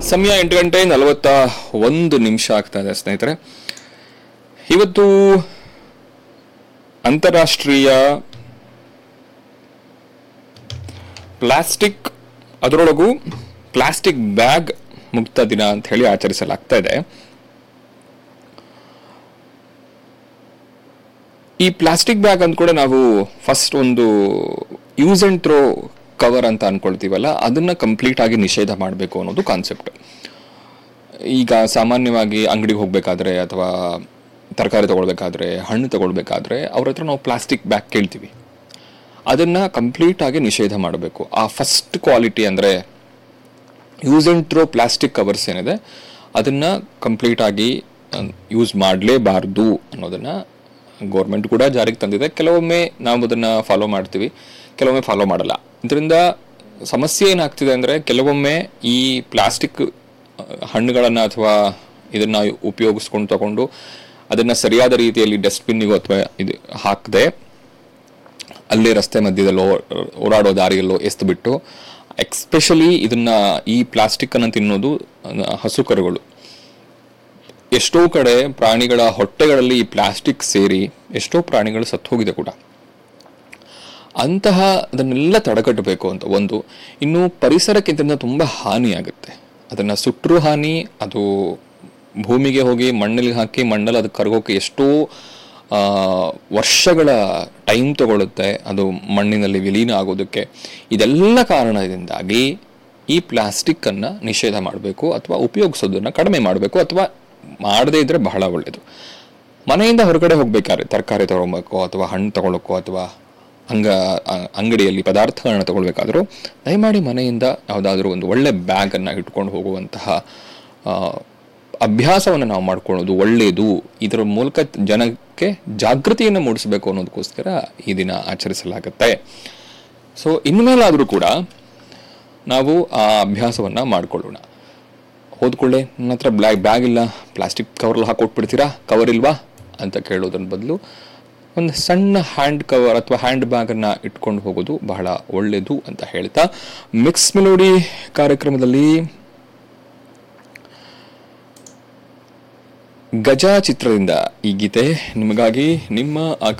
ಸಮಯ ಎಂಟು ಗಂಟೆ ನಲವತ್ತ ಒಂದು ನಿಮಿಷ ಆಗ್ತಾ ಇದೆ ಸ್ನೇಹಿತರೆ ಇವತ್ತು ಅಂತಾರಾಷ್ಟ್ರೀಯ ಪ್ಲಾಸ್ಟಿಕ್ ಅದರೊಳಗೂ ಪ್ಲಾಸ್ಟಿಕ್ ಬ್ಯಾಗ್ ಮುಕ್ತ ದಿನ ಅಂತ ಹೇಳಿ ಆಚರಿಸಲಾಗ್ತಾ ಇದೆ ಈ ಪ್ಲಾಸ್ಟಿಕ್ ಬ್ಯಾಗ್ ಅಂದ್ಕೂட ನಾವು ಫಸ್ಟ್ ಒಂದು ಯೂಸ್ ಅಂಡ್ ಥ್ರೋ ಕವರ್ ಅಂತ ಅನ್ಕೊಳ್ತೀವಲ್ಲ ಅದನ್ನ ಕಂಪ್ಲೀಟ್ ಆಗಿ ನಿಷೇಧ ಮಾಡಬೇಕು ಅನ್ನೋದು ಕಾನ್ಸೆಪ್ಟ್ ಈಗ ಸಾಮಾನ್ಯವಾಗಿ ಅಂಗಡಿಗೆ ಹೋಗಬೇಕಾದ್ರೆ ಅಥವಾ ತರಕಾರಿ ತಗೊಳ್ಬೇಕಾದ್ರೆ ಹಣ್ಣು ತಗೊಳ್ಬೇಕಾದ್ರೆ ಅವ್ರ ಹತ್ರ ನಾವು ಪ್ಲಾಸ್ಟಿಕ್ ಬ್ಯಾಗ್ ಕೇಳ್ತೀವಿ ಅದನ್ನ ಕಂಪ್ಲೀಟ್ ಆಗಿ ನಿಷೇಧ ಮಾಡಬೇಕು ಆ ಫಸ್ಟ್ ಕ್ವಾಲಿಟಿ ಅಂದರೆ use and throw plastic covers ಏನಿದೆ ಅದನ್ನ ಕಂಪ್ಲೀಟ್ ಆಗಿ ಯೂಸ್ ಮಾಡಲೇಬಾರ್ದು ಅನ್ನೋದನ್ನ ಗೌರ್ಮೆಂಟ್ ಕೂಡ ಜಾರಿಗೆ ತಂದಿದೆ ಕೆಲವೊಮ್ಮೆ ನಾವು ಅದನ್ನ ಫಾಲೋ ಮಾಡ್ತೀವಿ ಕೆಲವೊಮ್ಮೆ ಫಾಲೋ ಮಾಡಲ್ಲ ಇದರಿಂದ ಸಮಸ್ಯೆ ಏನಾಗ್ತಿದೆ ಅಂದರೆ ಕೆಲವೊಮ್ಮೆ ಈ ಪ್ಲಾಸ್ಟಿಕ್ ಹಣ್ಣುಗಳನ್ನು ಅಥವಾ ಇದನ್ನ ಉಪಯೋಗಿಸ್ಕೊಂಡು ತಗೊಂಡು ಅದನ್ನ ಸರಿಯಾದ ರೀತಿಯಲ್ಲಿ ಡಸ್ಟ್ಬಿನ್ನಿಗೋ ಅಥವಾ ಇದು ಹಾಕದೆ ಅಲ್ಲೇ ರಸ್ತೆ ಮಧ್ಯದಲ್ಲೋ ಓಡಾಡೋ ದಾರಿಯಲ್ಲೋ ಎಸ್ದು ಬಿಟ್ಟು ಎಕ್ಸ್ಪೆಷಲಿ ಇದನ್ನ ಈ ಪ್ಲಾಸ್ಟಿಕ್ ಅನ್ನು ತಿನ್ನೋದು ಅಹ್, ಹಸು ಕರುಗಳು ಎಷ್ಟೋ ಕಡೆ ಪ್ರಾಣಿಗಳ ಹೊಟ್ಟೆಗಳಲ್ಲಿ ಈ ಪ್ಲಾಸ್ಟಿಕ್ ಸೇರಿ ಎಷ್ಟೋ ಪ್ರಾಣಿಗಳು ಸತ್ತು ಹೋಗಿದೆ ಕೂಡ ಅಂತಹ ಅದನ್ನೆಲ್ಲ ತಡೆಗಟ್ಟಬೇಕು ಅಂತ ಒಂದು ಇನ್ನು ಪರಿಸರಕ್ಕೆ ಇದರಿಂದ ತುಂಬ ಹಾನಿಯಾಗುತ್ತೆ ಅದನ್ನು ಸುಟ್ಟರು ಹಾನಿ ಅದು ಭೂಮಿಗೆ ಹೋಗಿ ಮಣ್ಣಲ್ಲಿ ಹಾಕಿ ಮಣ್ಣಲ್ಲಿ ಅದು ಕರಗೋಕೆ ಎಷ್ಟೋ ಆ, ವರ್ಷಗಳ ಟೈಮ್ ತಗೊಳುತ್ತೆ ಅದು ಮಣ್ಣಿನಲ್ಲಿ ವಿಲೀನ ಆಗೋದಕ್ಕೆ ಇದೆಲ್ಲ ಕಾರಣದಿಂದಾಗಿ ಈ ಪ್ಲಾಸ್ಟಿಕ್ ಅನ್ನ ನಿಷೇಧ ಮಾಡಬೇಕು ಅಥವಾ ಉಪಯೋಗಿಸೋದನ್ನ ಕಡಿಮೆ ಮಾಡಬೇಕು ಅಥವಾ ಮಾಡದೇ ಇದ್ರೆ ಬಹಳ ಒಳ್ಳೆಯದು ಮನೆಯಿಂದ ಹೊರಗಡೆ ಹೋಗ್ಬೇಕಾದ್ರೆ ತರಕಾರಿ ತಗೊಳ್ಬೇಕು ಅಥವಾ ಹಣ್ಣು ತಗೊಳ್ಳೋಕ್ಕೋ ಅಥವಾ ಅಂಗ ಅ- ಅಂಗಡಿಯಲ್ಲಿ ಪದಾರ್ಥಗಳನ್ನ ತಗೊಳ್ಬೇಕಾದ್ರೂ ದಯಮಾಡಿ ಮನೆಯಿಂದ ಯಾವುದಾದ್ರೂ ಒಂದು ಒಳ್ಳೆ ಬ್ಯಾಗನ್ನು ಇಟ್ಕೊಂಡು ಹೋಗುವಂತಹ ಆ, ಅಭ್ಯಾಸವನ್ನು ನಾವು ಮಾಡ್ಕೊಳ್ಳೋದು ಒಳ್ಳೆಯದು ಇದರ ಮೂಲಕ ಜನಕ್ಕೆ ಜಾಗೃತಿಯನ್ನು ಮೂಡಿಸಬೇಕು ಅನ್ನೋದಕ್ಕೋಸ್ಕರ ಈ ದಿನ ಆಚರಿಸಲಾಗುತ್ತೆ ಸೊ ಇನ್ಮೇಲಾದರೂ ಕೂಡ ನಾವು ಆ ಅಭ್ಯಾಸವನ್ನು ಮಾಡಿಕೊಳ್ಳೋಣ ಹೋದ್ಕೊಳ್ಳೆ ನನ್ನ ಹತ್ರ ಬ್ಲ್ಯಾಕ್ ಬ್ಯಾಗ್ ಇಲ್ಲ ಪ್ಲಾಸ್ಟಿಕ್ ಕವರಲ್ಲಿ ಹಾಕೊಟ್ಬಿಡ್ತೀರಾ ಕವರ್ ಇಲ್ವಾ ಅಂತ ಕೇಳೋದ್ರ ಬದಲು ಒಂದು ಸಣ್ಣ ಹ್ಯಾಂಡ್ ಕವರ್ ಅಥವಾ ಹ್ಯಾಂಡ್ ಬ್ಯಾಗನ್ನು ಇಟ್ಕೊಂಡು ಹೋಗೋದು ಬಹಳ ಒಳ್ಳೆಯದು ಅಂತ ಹೇಳ್ತಾ ಮಿಕ್ಸ್ ಮೆಲೋಡಿ ಕಾರ್ಯಕ್ರಮದಲ್ಲಿ ಗಜ ಚಿತ್ರದಿಂದ ಈ ಗೀತೆ ನಿಮಗಾಗಿ ನಿಮ್ಮ